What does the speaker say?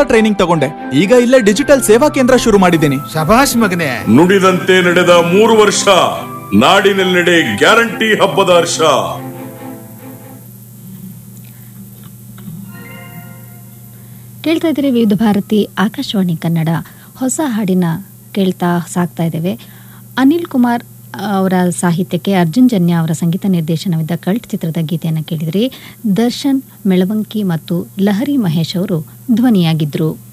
training ತಗೊಂಡೆ ಈಗ ಇಲ್ಲೇ ಡಿಜಿಟಲ್ ಸೇವಾ ಕೇಂದ್ರ ಶುರು ಮಾಡಿದ್ದೀನಿ ಶಭಾಷ್ ಮಗನೇ ನುಡಿದಂತೆ ನಡೆದ ಮೂರು ವರ್ಷ ನಾಡಿನೆಲ್ಲೆಡೆ ಗ್ಯಾರಂಟಿ ಹಬ್ಬದ ಹರ್ಷ ಕೇಳ್ತಾ ಇದ್ದೀರಿ ವಿವಿಧ ಭಾರತಿ ಆಕಾಶವಾಣಿ ಕನ್ನಡ ಹೊಸ ಹಾಡಿನ ಕೇಳ್ತಾ ಸಾಕ್ತಾ ಇದ್ದೇವೆ ಅನಿಲ್ ಕುಮಾರ್ ಅವರ ಸಾಹಿತ್ಯಕ್ಕೆ ಅರ್ಜುನ್ ಜನ್ಯ ಅವರ ಸಂಗೀತ ನಿರ್ದೇಶನವಿದ್ದ ಕಲ್ಟ್ ಚಿತ್ರದ ಗೀತೆಯನ್ನು ಕೇಳಿದ್ರಿ ದರ್ಶನ್ ಮೆಳವಂಕಿ ಮತ್ತು ಲಹರಿ ಮಹೇಶ್ ಅವರು ಧ್ವನಿಯಾಗಿದ್ದರು